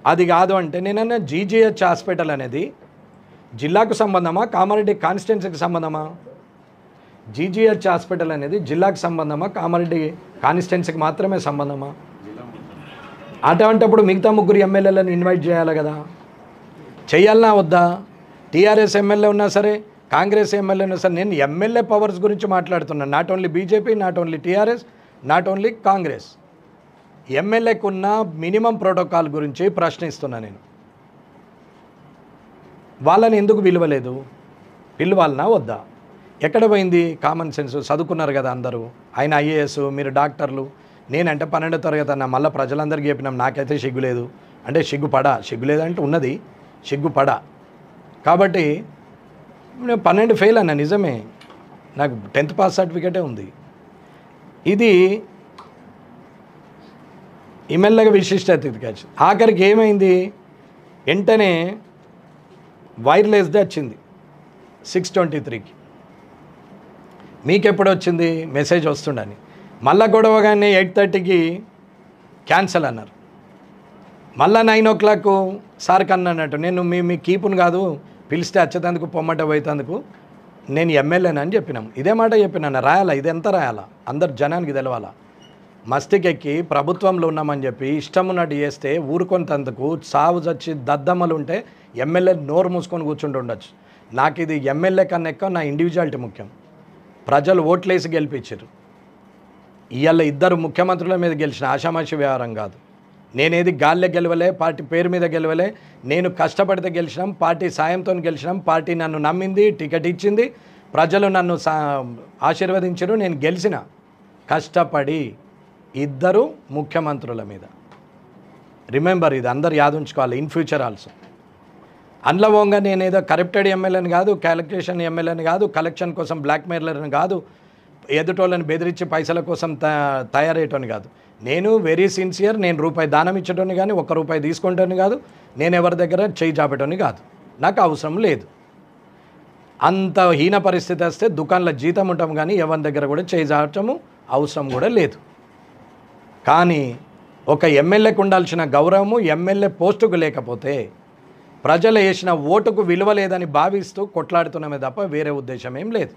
అది కాదు అంటే నేనన్నా జీజీహెచ్ హాస్పిటల్ అనేది జిల్లాకు సంబంధమా కామారెడ్డి కాన్స్టిట్యున్సీకి సంబంధమా జీజీహెచ్ హాస్పిటల్ అనేది జిల్లాకు సంబంధమా కామారెడ్డి కాన్స్టిట్యున్సీకి మాత్రమే సంబంధమా అటువంటిప్పుడు మిగతా ముగ్గురు ఎమ్మెల్యేలను ఇన్వైట్ చేయాలి కదా చెయ్యాలనా వద్దా టీఆర్ఎస్ ఎమ్మెల్యే ఉన్నా సరే కాంగ్రెస్ ఎమ్మెల్యే ఉన్నా సరే నేను ఎమ్మెల్యే పవర్స్ గురించి మాట్లాడుతున్నాను not only BJP not only TRS not only Congress ఎమ్మెల్యేకు ఉన్న మినిమం ప్రోటోకాల్ గురించి ప్రశ్నిస్తున్నా నేను వాళ్ళని ఎందుకు విలువలేదు పిలవాలనా వద్దా ఎక్కడ పోయింది కామన్ సెన్స్ చదువుకున్నారు కదా అందరూ ఆయన ఐఏఎస్ మీరు డాక్టర్లు నేనంటే పన్నెండో తరగతి అన్న మళ్ళీ ప్రజలందరికీ చెప్పినాం నాకైతే సిగ్గు లేదు అంటే సిగ్గు పడా సిగ్గు లేదంటే ఉన్నది సిగ్గు పడా కాబట్టి నేను పన్నెండు ఫెయిల్ అన్న నిజమే నాకు టెన్త్ పాస్ సర్టిఫికేటే ఉంది ఇది ఇమెల్లగా విశిష్టత ఎత్తుకొచ్చు ఆఖరికి ఏమైంది వెంటనే వైర్లెస్ది వచ్చింది సిక్స్ ట్వంటీ త్రీకి మీకు ఎప్పుడు వచ్చింది మెసేజ్ వస్తుండని మళ్ళా గొడవగానే ఎయిట్ థర్టీకి క్యాన్సల్ అన్నారు మళ్ళా నైన్ ఓ క్లాక్ సార్ కన్నా అన్నట్టు నేను మీ మీ కీపును కాదు పిలిస్తే వచ్చేటందుకు పొమ్మట పోయేందుకు నేను ఎమ్మెల్యేనని చెప్పినాం ఇదే మాట చెప్పినాను రాయాలా ఇది ఎంత రాయాలా అందరు జనానికి తెలవాలా మస్తికెక్కి ప్రభుత్వంలో ఉన్నామని చెప్పి ఇష్టం ఉన్నట్టు చేస్తే ఊరుకొంతందుకు సావు చచ్చి దద్దమ్మలు ఉంటే ఎమ్మెల్యే నోరు మూసుకొని కూర్చుంటూ ఉండొచ్చు నాకు ఇది ఎమ్మెల్యే కన్నా ఎక్కువ నా ఇండివిజువాలిటీ ముఖ్యం ప్రజలు ఓట్లేసి గెలిపించారు ఇవాళ ఇద్దరు ముఖ్యమంత్రుల మీద గెలిచిన ఆషామాషి వ్యవహారం కాదు నేనేది గాల్లే గెలవలే పార్టీ పేరు మీద గెలవలే నేను కష్టపడితే గెలిచినాం పార్టీ సాయంతో గెలిచినాం పార్టీ నన్ను నమ్మింది టికెట్ ఇచ్చింది ప్రజలు నన్ను సా ఆశీర్వదించారు నేను గెలిచిన కష్టపడి ఇద్దరు ముఖ్యమంత్రుల మీద రిమెంబర్ ఇది అందరు యాదుంచుకోవాలి ఇన్ ఫ్యూచర్ ఆల్సో అందులో పోగా నేను ఏదో కరప్టెడ్ ఎమ్మెల్యేని కాదు క్యాలిక్యులేషన్ ఎమ్మెల్యేని కాదు కలెక్షన్ కోసం బ్లాక్ మెయిలర్ని కాదు ఎదుటోళ్ళని బెదిరించి పైసల కోసం త తయారయ్యేటోని కాదు నేను వెరీ సిన్సియర్ నేను రూపాయి దానం ఇచ్చేటోని కానీ ఒక్క రూపాయి తీసుకుంటోని కాదు నేను ఎవరి దగ్గర చేయి చాపేటోని కాదు నాకు అవసరం లేదు అంత హీన పరిస్థితి వస్తే దుకాణంలో జీతం ఉంటాం కానీ ఎవరి దగ్గర కూడా చేయి చాపటము అవసరం కూడా లేదు కానీ ఒక ఎమ్మెల్యేకు ఉండాల్సిన గౌరవము ఎమ్మెల్యే పోస్టుకు లేకపోతే ప్రజలు వేసిన ఓటుకు విలువ లేదని భావిస్తూ కొట్లాడుతున్నామే తప్ప వేరే ఉద్దేశం ఏం లేదు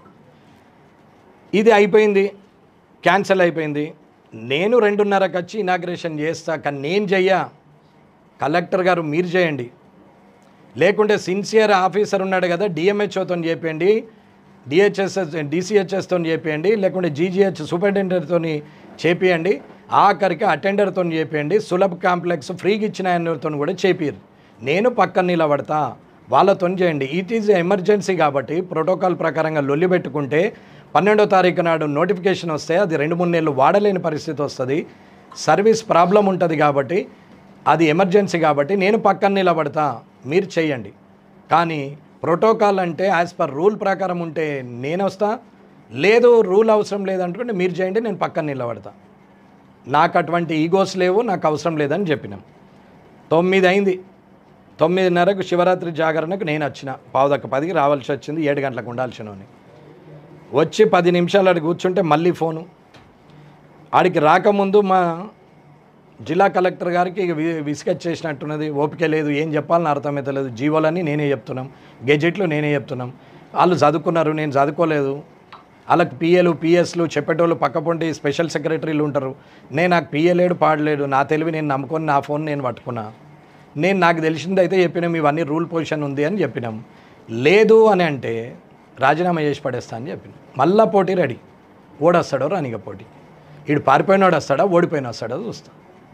ఇది అయిపోయింది క్యాన్సిల్ అయిపోయింది నేను రెండున్నరకు వచ్చి ఇనాగ్రేషన్ చేస్తా కానీ నేను చెయ్యా కలెక్టర్ గారు మీరు చేయండి లేకుంటే సిన్సియర్ ఆఫీసర్ ఉన్నాడు కదా డిఎంహెచ్ఓతో చేయండి డిహెచ్ఎస్ఎస్ డిసిహెచ్ఎస్తో చేయండి లేకుంటే జీజీహెచ్ సూపరింటెండెంట్తో చేపియండి ఆఖరికి అటెండర్తో చేపియండి సులభ్ కాంప్లెక్స్ ఫ్రీగా ఇచ్చిన ఆయనతో కూడా చేపియరు నేను పక్కన నిలబడతా వాళ్ళతో చేయండి ఇట్ ఈజ్ ఎమర్జెన్సీ కాబట్టి ప్రోటోకాల్ ప్రకారంగా లొల్లి పెట్టుకుంటే పన్నెండో తారీఖు నాడు నోటిఫికేషన్ వస్తే అది రెండు మూడు నెలలు వాడలేని పరిస్థితి వస్తుంది సర్వీస్ ప్రాబ్లం ఉంటుంది కాబట్టి అది ఎమర్జెన్సీ కాబట్టి నేను పక్కన నిలబడతా మీరు చేయండి కానీ ప్రోటోకాల్ అంటే యాజ్ పర్ రూల్ ప్రకారం ఉంటే నేను వస్తా లేదు రూల్ అవసరం లేదంటుంటే మీరు చేయండి నేను పక్కన నిలబడతా నాకు అటువంటి ఈగోస్ లేవు నాకు అవసరం లేదని చెప్పినాం తొమ్మిది అయింది తొమ్మిదిన్నరకు శివరాత్రి జాగరణకు నేను వచ్చిన పావుదక్క పదికి రావాల్సి వచ్చింది ఏడు గంటలకు ఉండాల్సినవని వచ్చి పది నిమిషాలు అడిగి కూర్చుంటే మళ్ళీ ఫోను ఆడికి రాకముందు మా జిల్లా కలెక్టర్ గారికి ఇక వి- విసుగొచ్చేసినట్టున్నది ఓపిక లేదు ఏం చెప్పాలని అర్థమవుతలేదు జీవోలని నేనే చెప్తున్నాం గెజెట్లు నేనే చెప్తున్నాం వాళ్ళు చదువుకున్నారు నేను చదువుకోలేదు వాళ్ళకి పిఏలు పిఎస్లు చెప్పేటోళ్ళు పక్కపొంటి స్పెషల్ సెక్రటరీలు ఉంటారు నేను నాకు పిఏ లేడు పాడలేడు నా తెలివి నేను నమ్ముకొని నా ఫోన్ నేను పట్టుకున్నా నేను నాకు తెలిసింది అయితే చెప్పినాం ఇవన్నీ రూల్ పొజిషన్ ఉంది అని చెప్పినాం లేదు అని అంటే రాజీనామా చేసి పడేస్తా అని చెప్పిన మళ్ళా పోటీ రెడీ ఓడొస్తాడో రానిగ పోటీ వీడు పారిపోయినాడు వస్తాడా ఓడిపోయిన వస్తాడో చూస్తా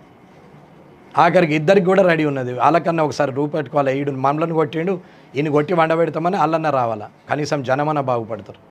ఆఖరికి ఇద్దరికి కూడా రెడీ ఉన్నది వాళ్ళకన్నా ఒకసారి రూ పెట్టుకోవాలి ఈడు మమ్మల్ని కొట్టిండు ఈయన కొట్టి వండబెడతామని వాళ్ళన్న రావాలా కనీసం జనమన్న బాగుపడతారు